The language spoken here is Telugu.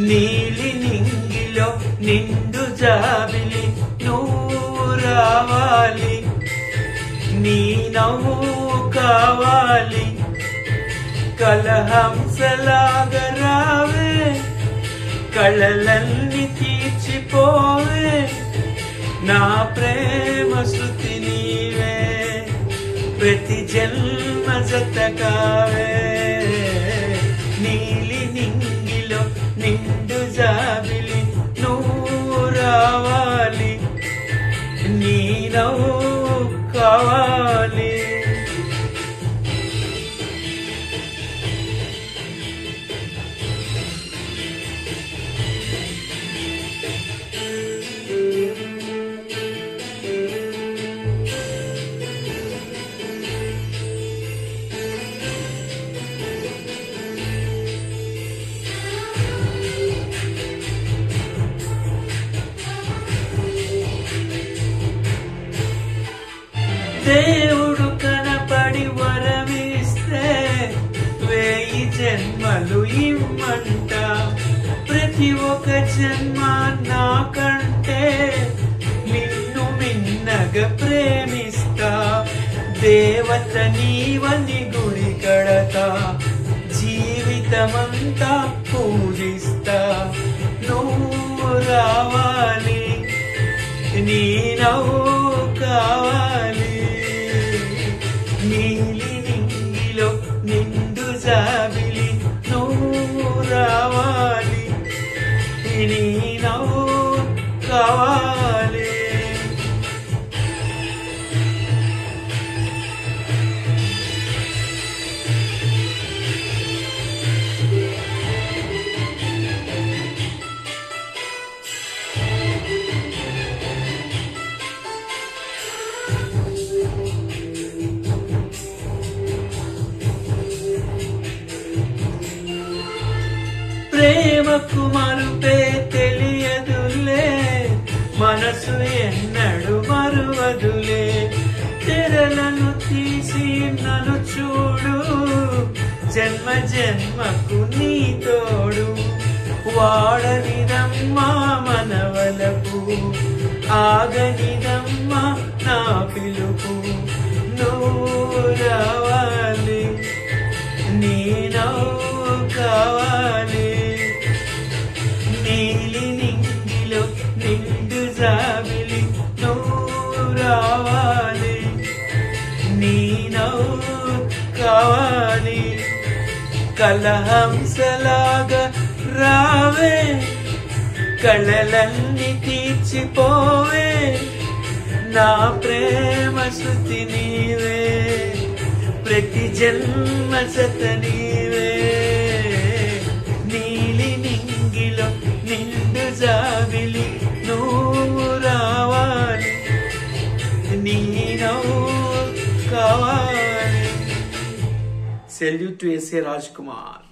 నీలి నింగిలో నిండు జాబిలి నువ్వు రావాలి నీ నవ్వు కావాలి కలహంసలాగా రావే కళలన్నీ తీర్చిపోవే నా ప్రేమ శృతి నీవే ప్రతి జన్మ జతకావే నీలి నింగిలో నిండు జాబిలి నువ్వు రావాలి నీ నవ్వు కావాలి దేవుడు కనపడి వరమిస్తే వేయి జన్మలు ఇమ్మంట ప్రతి ఒక్క జన్మ నాకంటే నిన్ను మిన్నగా ప్రేమిస్తా దేవత నీవని గుడి కడతా జీవితమంతా పూజిస్తా నువ్వు రావాలి నీ నవ్వు కావాలి నీలి నింగిలో నిండు జాబిలి నువ్వు రావాలి నీ నవ్వు కావాలి ప్రేమకు మరుపే తెలియదులే మనసు ఎన్నడు మరువదులే తెరలను తీసి నన్ను చూడు జన్మ జన్మకు నీ తోడు వాడనిదమ్మా మనవలకు ఆగనిదమ్మా నా పిలుపు నువ్వు రావాలి నీ నవ్వు కావాలి నీలి నింగిలో నిండు జాబిలి నువ్వు రావాలి నీ నవ్వు కావాలి కలహంసలాగా రావే కళలన్నీ తీర్చిపోవే నా ప్రేమ శృతి నీవే ప్రతి జన్మ సత నీవే నీలి నింగిలో నిండు జాబిలి నువ్వు రావాలి నీ నవ్వు కావాలి salute to S A Raj Kumar